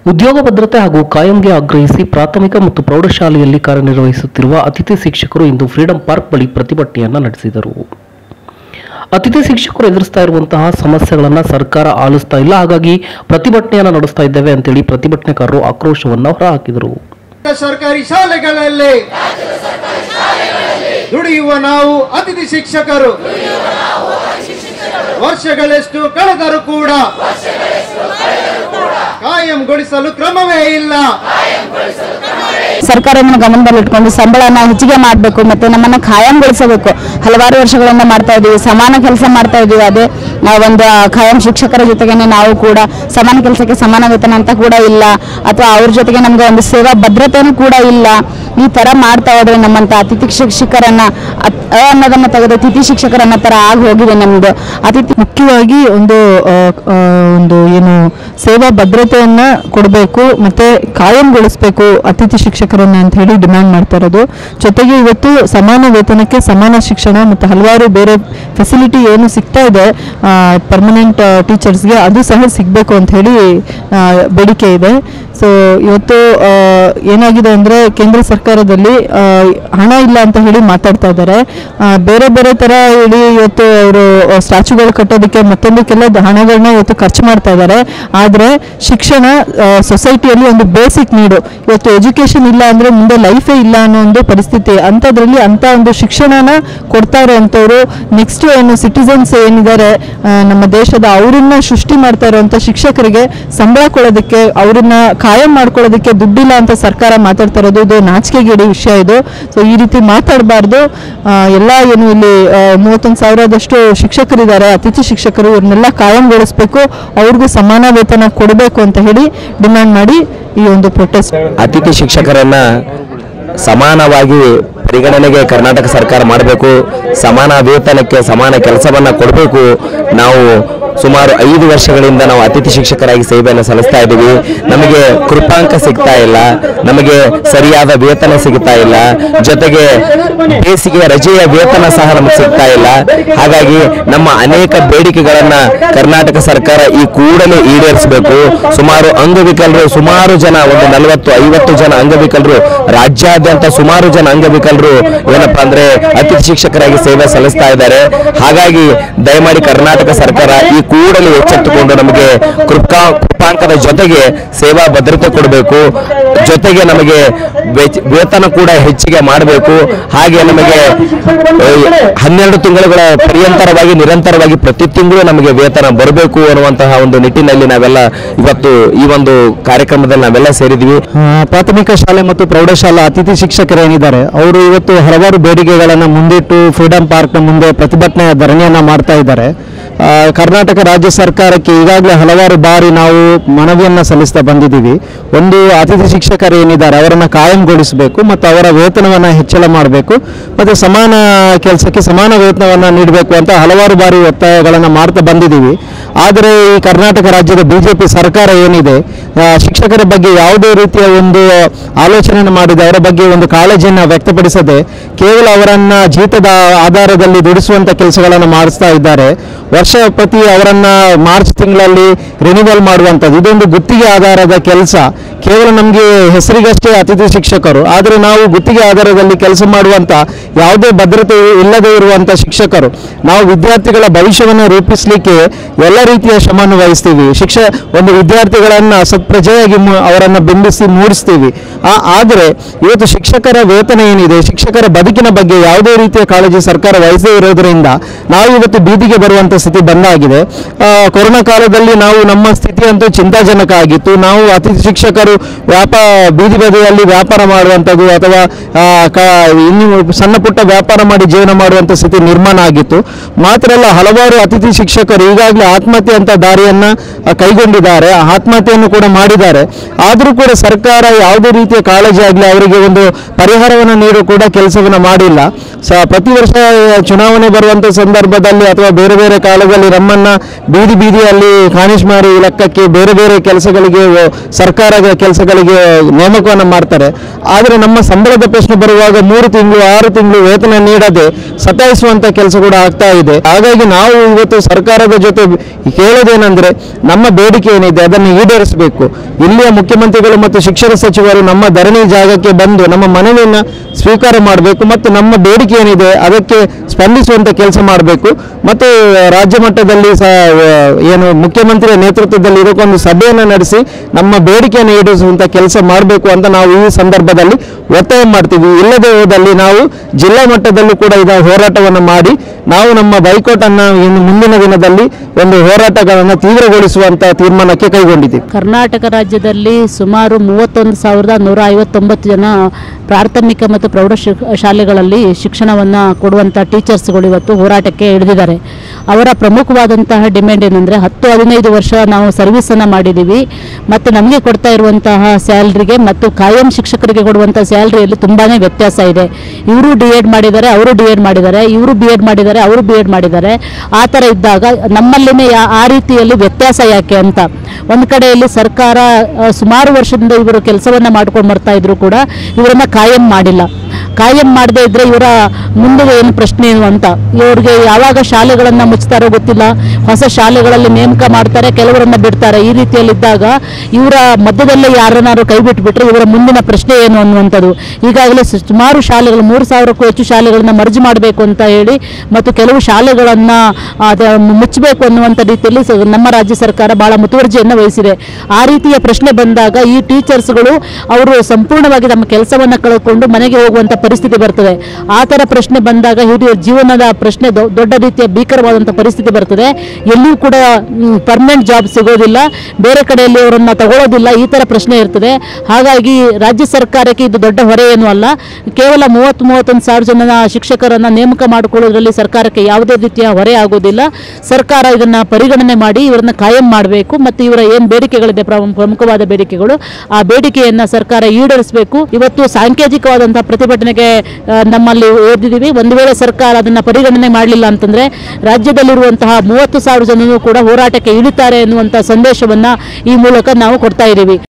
ಉದ್ಯೋಗ ಭದ್ರತೆ ಹಾಗೂ ಕಾಯಂಗೆ ಆಗ್ರಹಿಸಿ ಪ್ರಾಥಮಿಕ ಮತ್ತು ಪ್ರೌಢಶಾಲೆಯಲ್ಲಿ ಕಾರ್ಯನಿರ್ವಹಿಸುತ್ತಿರುವ ಅತಿಥಿ ಶಿಕ್ಷಕರು ಇಂದು ಫ್ರೀಡಂ ಪಾರ್ಕ್ ಬಳಿ ಪ್ರತಿಭಟನೆಯನ್ನ ನಡೆಸಿದರು ಅತಿಥಿ ಶಿಕ್ಷಕರು ಎದುರಿಸ್ತಾ ಇರುವಂತಹ ಸಮಸ್ಯೆಗಳನ್ನ ಸರ್ಕಾರ ಆಲಿಸ್ತಾ ಇಲ್ಲ ಹಾಗಾಗಿ ಪ್ರತಿಭಟನೆಯನ್ನ ನಡೆಸ್ತಾ ಇದ್ದೇವೆ ಅಂತೇಳಿ ಪ್ರತಿಭಟನೆಕಾರರು ಆಕ್ರೋಶವನ್ನ ಹೊರಹಾಕಿದರು ಸರ್ಕಾರಿ ಶಾಲೆಗಳಲ್ಲಿ ದುಡಿಯುವ ನಾವು ಅತಿಥಿ ಶಿಕ್ಷಕರು ವರ್ಷಗಳೆಷ್ಟು ಕಳೆದರೂ ಕೂಡ ಕಾಯಂಗೊಳಿಸಲು ಕ್ರಮವೇ ಇಲ್ಲ ಸರ್ಕಾರವನ್ನು ಗಮನದಲ್ಲಿಟ್ಕೊಂಡು ಸಂಬಳನ ಹೆಚ್ಚಿಗೆ ಮಾಡಬೇಕು ಮತ್ತೆ ನಮ್ಮನ್ನ ಖಾಯಂಗೊಳಿಸಬೇಕು ಹಲವಾರು ವರ್ಷಗಳಿಂದ ಮಾಡ್ತಾ ಇದೀವಿ ಸಮಾನ ಕೆಲಸ ಮಾಡ್ತಾ ಇದೀವಿ ಅದೇ ಆ, ಒಂದು ಖಾಯಂ ಶಿಕ್ಷಕರ ಜೊತೆಗೇನೆ ನಾವು ಕೂಡ ಸಮಾನ ಕೆಲಸಕ್ಕೆ ಸಮಾನ ವೇತನ ಅಂತ ಕೂಡ ಇಲ್ಲ ಅಥವಾ ಅವ್ರ ಜೊತೆಗೆ ನಮ್ಗೆ ಒಂದು ಸೇವಾ ಭದ್ರತೆನೂ ಕೂಡ ಇಲ್ಲ ಈ ತರ ಮಾಡ್ತಾ ಹೋದ್ರೆ ನಮ್ಮಂತ ಅತಿಥಿ ಶಿಕ್ಷಕರನ್ನ ಅತ್- ಅ ಅನ್ನೋದನ್ನ ತೆಗೆದು ತಿಥಿ ಶಿಕ್ಷಕರನ್ನ ತರ ಆಗಿ ಹೋಗಿದೆ ನಮ್ದು ಅತಿಥಿ ಮುಖ್ಯವಾಗಿ ಒಂದು ಆ, ಆ, ಒಂದು ಏನು ಸೇವಾ ಭದ್ರತೆಯನ್ನ ಕೊಡಬೇಕು ಮತ್ತೆ ಕಾಯಂಗೊಳಿಸಬೇಕು ಅತಿಥಿ ಶಿಕ್ಷಕರನ್ನ ಅಂತ ಹೇಳಿ ಡಿಮ್ಯಾಂಡ್ ಮಾಡ್ತಾ ಇರೋದು ಜೊತೆಗೆ ಇವತ್ತು ಸಮಾನ ವೇತನಕ್ಕೆ ಸಮಾನ ಶಿಕ್ಷಣ ಮತ್ತು ಹಲವಾರು ಬೇರೆ ಫೆಸಿಲಿಟಿ ಏನು ಸಿಗ್ತಾ ಇದೆ ಪರ್ಮನೆಂಟ್ ಟೀಚರ್ಸ್ಗೆ ಅದು ಸಹ ಸಿಗಬೇಕು ಅಂತ ಹೇಳಿ ಆ, ಬೇಡಿಕೆ ಇದೆ ಸೊ ಇವತ್ತು ಆ, ಏನಾಗಿದೆ ಅಂದರೆ ಕೇಂದ್ರ ಸರ್ಕಾರದಲ್ಲಿ ಆ, ಹಣ ಇಲ್ಲ ಅಂತ ಹೇಳಿ ಮಾತಾಡ್ತಾ ಇದ್ದಾರೆ ಆ, ಬೇರೆ ಬೇರೆ ಥರ ಹೇಳಿ ಇವತ್ತು ಅವರು ಸ್ಟ್ಯಾಚುಗಳು ಕಟ್ಟೋದಕ್ಕೆ ಮತ್ತೊಂದಕ್ಕೆಲ್ಲ ದ- ಹಣಗಳನ್ನ ಇವತ್ತು ಖರ್ಚು ಮಾಡ್ತಾ ಇದ್ದಾರೆ ಆದರೆ ಶಿಕ್ಷಣ ಸೊಸೈಟಿಯಲ್ಲಿ ಒಂದು ಬೇಸಿಕ್ ನೀಡು ಇವತ್ತು ಎಜುಕೇಷನ್ ಇಲ್ಲ ಅಂದರೆ ಮುಂದೆ ಲೈಫೇ ಇಲ್ಲ ಅನ್ನೋ ಒಂದು ಪರಿಸ್ಥಿತಿ ಅಂಥದ್ರಲ್ಲಿ ಅಂಥ ಒಂದು ಶಿಕ್ಷಣನ ಕೊಡ್ತಾ ಇರೋವಂಥವ್ರು ನೆಕ್ಸ್ಟ್ ಏನು ಸಿಟಿಸನ್ಸ್ ಏನಿದ್ದಾರೆ ಆ, ನಮ್ಮ ದೇಶದ ಅವರನ್ನ ಸೃಷ್ಟಿ ಮಾಡ್ತಾ ಇರುವಂಥ ಶಿಕ್ಷಕರಿಗೆ ಸಂಬಳ ಕೊಡೋದಕ್ಕೆ ಅವರನ್ನ ಕಾಯಂ ಮಾಡ್ಕೊಳ್ಳೋದಕ್ಕೆ ದುಡ್ಡಿಲ್ಲ ಅಂತ ಸರ್ಕಾರ ಮಾತಾಡ್ತಾ ಇರೋದು ಇದು ನಾಚಿಕೆಗೇಡಿ ವಿಷಯ ಇದು ಸೊ ಈ ರೀತಿ ಮಾತಾಡಬಾರ್ದು ಎಲ್ಲ ಏನು ಇಲ್ಲಿ ಮೂವತ್ತೊಂದು ಸಾವಿರದಷ್ಟು ಶಿಕ್ಷಕರಿದ್ದಾರೆ ಅತಿಥಿ ಶಿಕ್ಷಕರು ಇವ್ರನ್ನೆಲ್ಲ ಕಾಯಂಗೊಳಿಸ್ಬೇಕು ಅವ್ರಿಗೂ ಸಮಾನ ವೇತನ ಕೊಡಬೇಕು ಅಂತ ಹೇಳಿ ಡಿಮ್ಯಾಂಡ್ ಮಾಡಿ ಈ ಒಂದು ಪ್ರೊಟೆಸ್ಟ್ ಅತಿಥಿ ಶಿಕ್ಷಕರನ್ನ ಸಮಾನವಾಗಿ ಪರಿಗಣನೆಗೆ ಕರ್ನಾಟಕ ಸರ್ಕಾರ ಮಾಡಬೇಕು ಸಮಾನ ವೇತನಕ್ಕೆ ಸಮಾನ ಕೆಲಸವನ್ನ ಕೊಡಬೇಕು ನಾವು ಸುಮಾರು ಐದು ವರ್ಷಗಳಿಂದ ನಾವು ಅತಿಥಿ ಶಿಕ್ಷಕರಾಗಿ ಸೇವೆಯನ್ನು ಸಲ್ಲಿಸ್ತಾ ಇದ್ದೀವಿ ನಮಗೆ ಕೃಪಾಂಕ ಸಿಗ್ತಾ ಇಲ್ಲ ನಮಗೆ ಸರಿಯಾದ ವೇತನ ಸಿಗ್ತಾ ಇಲ್ಲ ಜೊತೆಗೆ ಬೇಸಿಗೆ ರಜೆಯ ವೇತನ ಸಹ ನಮಗೆ ಸಿಗ್ತಾ ಇಲ್ಲ ಹಾಗಾಗಿ ನಮ್ಮ ಅನೇಕ ಬೇಡಿಕೆಗಳನ್ನ ಕರ್ನಾಟಕ ಸರ್ಕಾರ ಈ ಕೂಡಲೇ ಈಡೇರಿಸಬೇಕು ಸುಮಾರು ಅಂಗವಿಕಲರು ಸುಮಾರು ಜನ ಒಂದು ನಲವತ್ತು ಐವತ್ತು ಜನ ಅಂಗವಿಕಲರು ರಾಜ್ಯಾದ್ಯಂತ ಸುಮಾರು ಜನ ಅಂಗವಿಕಲರು ಏನಪ್ಪಾ ಅಂದ್ರೆ ಅತಿಥಿ ಶಿಕ್ಷಕರಾಗಿ ಸೇವೆ ಸಲ್ಲಿಸ್ತಾ ಇದ್ದಾರೆ ಹಾಗಾಗಿ ದಯಮಾಡಿ ಕರ್ನಾಟಕ ಸರ್ಕಾರ ಈ ಕೂಡಲೇ ಎಚ್ಚೆತ್ತುಕೊಂಡು ನಮಗೆ ಕೃಪಾ ಕೃಪಾಂಕದ ಜೊತೆಗೆ ಸೇವಾ ಭದ್ರತೆ ಕೊಡಬೇಕು ಜೊತೆಗೆ ನಮಗೆ ವೆಚ್- ವೇತನ ಕೂಡ ಹೆಚ್ಚಿಗೆ ಮಾಡಬೇಕು ಹಾಗೆ ನಮಗೆ ಆ, ಹನ್ನೆರಡು ತಿಂಗಳುಗಳ ಪರ್ಯಂತರವಾಗಿ ನಿರಂತರವಾಗಿ ಪ್ರತಿ ತಿಂಗಳು ನಮಗೆ ವೇತನ ಬರಬೇಕು ಅನ್ನುವಂತಹ ಒಂದು ನಿಟ್ಟಿನಲ್ಲಿ ನಾವೆಲ್ಲ ಇವತ್ತು ಈ ಒಂದು ಕಾರ್ಯಕ್ರಮದಲ್ಲಿ ನಾವೆಲ್ಲ ಸೇರಿದ್ವಿ ಆ, ಪ್ರಾಥಮಿಕ ಶಾಲೆ ಮತ್ತು ಪ್ರೌಢಶಾಲಾ ಅತಿಥಿ ಶಿಕ್ಷಕರೇನಿದ್ದಾರೆ ಅವರು ಇವತ್ತು ಹಲವಾರು ಬೇಡಿಕೆಗಳನ್ನು ಮುಂದಿಟ್ಟು ಫ್ರೀಡಂ ಪಾರ್ಕ್ನ ಮುಂದೆ ಪ್ರತಿಭಟನೆ ಧರಣಿಯನ್ನು ಮಾಡ್ತಾ ಇದ್ದಾರೆ ಆ, ಕರ್ನಾಟಕ ರಾಜ್ಯ ಸರ್ಕಾರಕ್ಕೆ ಈಗಾಗಲೇ ಹಲವಾರು ಬಾರಿ ನಾವು ಮನವಿಯನ್ನು ಸಲ್ಲಿಸ್ತಾ ಬಂದಿದ್ದೀವಿ ಒಂದು ಅತಿಥಿ ಶಿಕ್ಷಕರು ಏನಿದ್ದಾರೆ ಅವರನ್ನು ಕಾಯಂಗೊಳಿಸಬೇಕು ಮತ್ತು ಅವರ ವೇತನವನ್ನು ಹೆಚ್ಚಳ ಮಾಡಬೇಕು ಮತ್ತು ಸಮಾನ ಕೆಲಸಕ್ಕೆ ಸಮಾನ ವೇತನವನ್ನು ನೀಡಬೇಕು ಅಂತ ಹಲವಾರು ಬಾರಿ ಒತ್ತಾಯಗಳನ್ನು ಮಾಡ್ತಾ ಬಂದಿದ್ದೀವಿ ಆದರೆ ಈ ಕರ್ನಾಟಕ ರಾಜ್ಯದ ಬಿಜೆಪಿ ಸರ್ಕಾರ ಏನಿದೆ ಆ, ಶಿಕ್ಷಕರ ಬಗ್ಗೆ ಯಾವುದೇ ರೀತಿಯ ಒಂದು ಆಲೋಚನೆಯನ್ನು ಮಾಡಿದೆ ಅವರ ಬಗ್ಗೆ ಒಂದು ಕಾಳಜಿಯನ್ನು ವ್ಯಕ್ತಪಡಿಸದೆ ಕೇವಲ ಅವರನ್ನ ಜೀತದ ಆಧಾರದಲ್ಲಿ ದುಡಿಸುವಂತ ಕೆಲಸಗಳನ್ನು ಮಾಡಿಸ್ತಾ ಇದ್ದಾರೆ ವರ್ಷ ಪ್ರತಿ ಅವರನ್ನ ಮಾರ್ಚ್ ತಿಂಗಳಲ್ಲಿ ರಿನಿವಲ್ ಮಾಡುವಂಥದ್ದು ಇದೊಂದು ಗುತ್ತಿಗೆ ಆಧಾರದ ಕೆಲಸ ಕೇವಲ ನಮಗೆ ಹೆಸರಿಗಷ್ಟೇ ಅತಿಥಿ ಶಿಕ್ಷಕರು ಆದರೆ ನಾವು ಗುತ್ತಿಗೆ ಆಧಾರದಲ್ಲಿ ಕೆಲಸ ಮಾಡುವಂತ ಯಾವುದೇ ಭದ್ರತೆ ಇಲ್ಲದೆ ಇರುವಂತ ಶಿಕ್ಷಕರು ನಾವು ವಿದ್ಯಾರ್ಥಿಗಳ ಭವಿಷ್ಯವನ್ನು ರೂಪಿಸಲಿಕ್ಕೆ ಎಲ್ಲ ರೀತಿಯ ಶ್ರಮವನ್ನು ವಹಿಸ್ತೀವಿ ಶಿಕ್ಷ ಒಂದು ವಿದ್ಯಾರ್ಥಿಗಳನ್ನ ಸತ್ಪ್ರಜೆಯಾಗಿ ಮು- ಅವರನ್ನ ಬಿಂಬಿಸಿ ಮೂಡಿಸ್ತೀವಿ ಆ ಆದರೆ ಇವತ್ತು ಶಿಕ್ಷಕರ ವೇತನ ಏನಿದೆ ಶಿಕ್ಷಕರ ಬದುಕಿನ ಬಗ್ಗೆ ಯಾವುದೇ ರೀತಿಯ ಕಾಳಜಿ ಸರ್ಕಾರ ವಹಿಸದೇ ಇರೋದರಿಂದ ನಾವು ಇವತ್ತು ಬೀದಿಗೆ ಬರುವಂತ ಸ್ಥಿತಿ ಬಂದಾಗಿದೆ ಆ, ಕೊರೋನಾ ಕಾಲದಲ್ಲಿ ನಾವು ನಮ್ಮ ಸ್ಥಿತಿ ಅಂತೂ ಚಿಂತಾಜನಕ ಆಗಿತ್ತು ನಾವು ಅತಿಥಿ ಶಿಕ್ಷಕರು ವ್ಯಾಪಾರ ಬೀದಿ ಬದಿಯಲ್ಲಿ ವ್ಯಾಪಾರ ಮಾಡುವಂಥದ್ದು ಅಥವಾ ಆ, ಕ- ಇನ್ನು ಸಣ್ಣ ಪುಟ್ಟ ವ್ಯಾಪಾರ ಮಾಡಿ ಜೀವನ ಮಾಡುವಂಥ ಸ್ಥಿತಿ ನಿರ್ಮಾಣ ಆಗಿತ್ತು ಮಾತ್ರ ಅಲ್ಲ ಹಲವಾರು ಅತಿಥಿ ಶಿಕ್ಷಕರು ಈಗಾಗಲೇ ಆತ್ಮಹತ್ಯೆ ಅಂತ ದಾರಿಯನ್ನ ಆ, ಕೈಗೊಂಡಿದ್ದಾರೆ ಆ ಆತ್ಮಹತ್ಯೆಯನ್ನು ಕೂಡ ಮಾಡಿದ್ದಾರೆ ಆದರೂ ಕೂಡ ಸರ್ಕಾರ ಯಾವುದೇ ರೀತಿಯ ಕಾಳಜಿ ಆಗಲಿ ಅವರಿಗೆ ಒಂದು ಪರಿಹಾರವನ್ನು ನೀಡುವ ಕೂಡ ಕೆಲಸವನ್ನು ಮಾಡಿಲ್ಲ ಸ ಪ್ರತಿ ವರ್ಷ ಚುನಾವಣೆ ಬರುವಂಥ ಸಂದರ್ಭದಲ್ಲಿ ಅಥವಾ ಬೇರೆ ಬೇರೆ ಕಾಲದಲ್ಲಿ ನಮ್ಮನ್ನ ಬೀದಿ ಬೀದಿಯಲ್ಲಿ ಕಾಣಿಸ್ ಮಾಡಿ ಲೆಕ್ಕಕ್ಕೆ ಬೇರೆ ಬೇರೆ ಕೆಲಸಗಳಿಗೆ ಒ- ಸರ್ಕಾರದ ಕೆಲಸ ಕೆಲಸಗಳಿಗೆ ನೇಮಕವನ್ನು ಮಾಡ್ತಾರೆ ಆದರೆ ನಮ್ಮ ಸಂಬಳದ ಪ್ರಶ್ನೆ ಬರುವಾಗ ಮೂರು ತಿಂಗಳು ಆರು ತಿಂಗಳು ವೇತನ ನೀಡದೆ ಸತಾಯಿಸುವಂತ ಕೆಲಸ ಕೂಡ ಆಗ್ತಾ ಇದೆ ಹಾಗಾಗಿ ನಾವು ಇವತ್ತು ಸರ್ಕಾರದ ಜೊತೆ ಕೇಳೋದೇನೆಂದ್ರೆ ನಮ್ಮ ಬೇಡಿಕೆ ಏನಿದೆ ಅದನ್ನು ಈಡೇರಿಸಬೇಕು ಇಲ್ಲಿಯ ಮುಖ್ಯಮಂತ್ರಿಗಳು ಮತ್ತು ಶಿಕ್ಷಣ ಸಚಿವರು ನಮ್ಮ ಧರಣಿ ಜಾಗಕ್ಕೆ ಬಂದು ನಮ್ಮ ಮನವಿಯನ್ನು ಸ್ವೀಕಾರ ಮಾಡಬೇಕು ಮತ್ತು ನಮ್ಮ ಬೇಡಿಕೆ ಏನಿದೆ ಅದಕ್ಕೆ ಸ್ಪಂದಿಸುವಂತ ಕೆಲಸ ಮಾಡಬೇಕು ಮತ್ತು ರಾಜ್ಯ ಮಟ್ಟದಲ್ಲಿ ಸಹ ಆ, ಏನು ಮುಖ್ಯಮಂತ್ರಿಯ ನೇತೃತ್ವದಲ್ಲಿ ಇದಕ್ಕೊಂದು ಸಭೆಯನ್ನು ನಡೆಸಿ ನಮ್ಮ ಬೇಡಿಕೆಯನ್ನು ಈಡೇರಿಸುವಂತ ಕೆಲಸ ಮಾಡಬೇಕು ಅಂತ ನಾವು ಈ ಸಂದರ್ಭದಲ್ಲಿ ಒತ್ತಾಯ ಮಾಡ್ತೀವಿ ಇಲ್ಲದೆ ಹೋದಲ್ಲಿ ನಾವು ಜಿಲ್ಲಾ ಮಟ್ಟದಲ್ಲೂ ಕೂಡ ಇದರ ಹೋರಾಟವನ್ನು ಮಾಡಿ ನಾವು ನಮ್ಮ ಬೈಕೋಟ್ ಅನ್ನ ಇನ್ನು ಮುಂದಿನ ದಿನದಲ್ಲಿ ಒಂದು ಹೋರಾಟಗಳನ್ನು ತೀವ್ರಗೊಳಿಸುವಂತ ತೀರ್ಮಾನಕ್ಕೆ ಕೈಗೊಂಡಿದ್ದೀವಿ ಕರ್ನಾಟಕ ರಾಜ್ಯದಲ್ಲಿ ಸುಮಾರು ಮೂವತ್ತೊಂದು ಸಾವಿರದ ನೂರ ಐವತ್ತೊಂಬತ್ತು ಜನ ಪ್ರಾಥಮಿಕ ಮತ್ತು ಪ್ರೌಢ ಶಿಕ್- ಶಾಲೆಗಳಲ್ಲಿ ಶಿಕ್ಷಣವನ್ನು ಕೊಡುವಂಥ ಟೀಚರ್ಸ್ಗಳು ಇವತ್ತು ಹೋರಾಟಕ್ಕೆ ಇಳಿದಿದ್ದಾರೆ ಅವರ ಪ್ರಮುಖವಾದಂತಹ ಡಿಮ್ಯಾಂಡ್ ಏನಂದರೆ ಹತ್ತು ಹದಿನೈದು ವರ್ಷ ನಾವು ಸರ್ವಿಸನ್ನು ಮಾಡಿದ್ದೀವಿ ಮತ್ತು ನಮಗೆ ಕೊಡ್ತಾ ಇರುವಂತಹ ಸ್ಯಾಲ್ರಿಗೆ ಮತ್ತು ಕಾಯಂ ಶಿಕ್ಷಕರಿಗೆ ಕೊಡುವಂಥ ಸ್ಯಾಲ್ರಿಯಲ್ಲಿ ತುಂಬಾ ವ್ಯತ್ಯಾಸ ಇದೆ ಇವರು ಡಿ ಎಡ್ ಮಾಡಿದ್ದಾರೆ ಅವರು ಡಿ ಎಡ್ ಮಾಡಿದ್ದಾರೆ ಇವರು ಬಿ ಎಡ್ ಮಾಡಿದ್ದಾರೆ ಅವರು ಬಿ ಎಡ್ ಮಾಡಿದ್ದಾರೆ ಆ ಥರ ಇದ್ದಾಗ ನಮ್ಮಲ್ಲಿನೇ ಯಾ ಆ ರೀತಿಯಲ್ಲಿ ವ್ಯತ್ಯಾಸ ಯಾಕೆ ಅಂತ ಒಂದು ಕಡೆಯಲ್ಲಿ ಸರ್ಕಾರ ಆ, ಸುಮಾರು ವರ್ಷದಿಂದ ಇವರು ಕೆಲಸವನ್ನ ಮಾಡ್ಕೊಂಡು ಬರ್ತಾ ಇದ್ರು ಕೂಡ ಇವರನ್ನ ಕಾಯಂ ಮಾಡಿಲ್ಲ ಕಾಯಂ ಮಾಡದೇ ಇದ್ರೆ ಇವರ ಮುಂದೆ ಏನು ಪ್ರಶ್ನೆ ಏನು ಅಂತ ಇವ್ರಿಗೆ ಯಾವಾಗ ಶಾಲೆಗಳನ್ನ ಮುಚ್ತಾರೋ ಗೊತ್ತಿಲ್ಲ ಹೊಸ ಶಾಲೆಗಳಲ್ಲಿ ನೇಮಕ ಮಾಡ್ತಾರೆ ಕೆಲವರನ್ನ ಬಿಡ್ತಾರೆ ಈ ರೀತಿಯಲ್ಲಿದ್ದಾಗ ಇವರ ಮಧ್ಯದಲ್ಲೇ ಯಾರನ್ನಾರು ಕೈ ಬಿಟ್ಬಿಟ್ರೆ ಇವರ ಮುಂದಿನ ಪ್ರಶ್ನೆ ಏನು ಅನ್ನುವಂಥದ್ದು ಈಗಾಗಲೇ ಸು- ಸುಮಾರು ಶಾಲೆಗಳು ಮೂರು ಸಾವಿರಕ್ಕೂ ಹೆಚ್ಚು ಶಾಲೆಗಳನ್ನ ಮರ್ಜ್ ಮಾಡಬೇಕು ಅಂತ ಹೇಳಿ ಮತ್ತು ಕೆಲವು ಶಾಲೆಗಳನ್ನ ಅದ ಮುಚ್ಚಬೇಕು ಅನ್ನುವಂಥ ರೀತಿಯಲ್ಲಿ ಸ- ನಮ್ಮ ರಾಜ್ಯ ಸರ್ಕಾರ ಬಹಳ ಮುತುವರ್ಜಿಯನ್ನು ವಹಿಸಿದೆ ಆ ರೀತಿಯ ಪ್ರಶ್ನೆ ಬಂದಾಗ ಈ ಟೀಚರ್ಸ್ಗಳು ಅವರು ಸಂಪೂರ್ಣವಾಗಿ ತಮ್ಮ ಕೆಲಸವನ್ನು ಕಳೆದುಕೊಂಡು ಮನೆಗೆ ಹೋಗುವಂತ ಪರಿಸ್ಥಿತಿ ಬರ್ತದೆ ಆ ಥರ ಪ್ರಶ್ನೆ ಬಂದಾಗ ಹಿರಿಯ ಜೀವನದ ಪ್ರಶ್ನೆ ದೊ- ದೊಡ್ಡ ರೀತಿಯ ಭೀಕರವಾದಂಥ ಪರಿಸ್ಥಿತಿ ಬರ್ತದೆ ಎಲ್ಲಿಯೂ ಕೂಡ ಪರ್ಮನೆಂಟ್ ಜಾಬ್ ಸಿಗೋದಿಲ್ಲ ಬೇರೆ ಕಡೆಯಲ್ಲಿ ಅವರನ್ನ ತಗೊಳ್ಳೋದಿಲ್ಲ ಈ ಥರ ಪ್ರಶ್ನೆ ಇರ್ತದೆ ಹಾಗಾಗಿ ರಾಜ್ಯ ಸರ್ಕಾರಕ್ಕೆ ಇದು ದೊಡ್ಡ ಹೊರೆ ಏನೂ ಅಲ್ಲ ಕೇವಲ ಮೂವತ್ತು ಮೂವತ್ತೊಂದು ಸಾವಿರ ಜನ ಶಿಕ್ಷಕರನ್ನ ನೇಮಕ ಮಾಡಿಕೊಳ್ಳೋದ್ರಲ್ಲಿ ಸರ್ಕಾರಕ್ಕೆ ಯಾವುದೇ ರೀತಿಯ ಹೊರೆ ಆಗೋದಿಲ್ಲ ಸರ್ಕಾರ ಇದನ್ನ ಪರಿಗಣನೆ ಮಾಡಿ ಇವರನ್ನ ಕಾಯಂ ಮಾಡಬೇಕು ಮತ್ತು ಇವರ ಏನು ಬೇಡಿಕೆಗಳಿದೆ ಪ್ರಮು- ಪ್ರಮುಖವಾದ ಬೇಡಿಕೆಗಳು ಆ ಬೇಡಿಕೆಯನ್ನ ಸರ್ಕಾರ ಈಡೇರಿಸಬೇಕು ಇವತ್ತು ಸಾಂಕೇತಿಕವಾದಂತಹ ಪ್ರತಿಭಟನೆಗೆ ಆ, ನಮ್ಮಲ್ಲಿ ಓದಿದ್ದೀವಿ ಒಂದು ವೇಳೆ ಸರ್ಕಾರ ಅದನ್ನ ಪರಿಗಣನೆ ಮಾಡಲಿಲ್ಲ ಅಂತಂದ್ರೆ ರಾಜ್ಯದಲ್ಲಿರುವಂತಹ ಮೂವತ್ತು ಸಾವಿರ ಜನರು ಕೂಡ ಹೋರಾಟಕ್ಕೆ ಇಳಿತಾರೆ ಎನ್ನುವಂತಹ ಸಂದೇಶವನ್ನ ಈ ಮೂಲಕ ನಾವು ಕೊಡ್ತಾ ಇದ್ದೀವಿ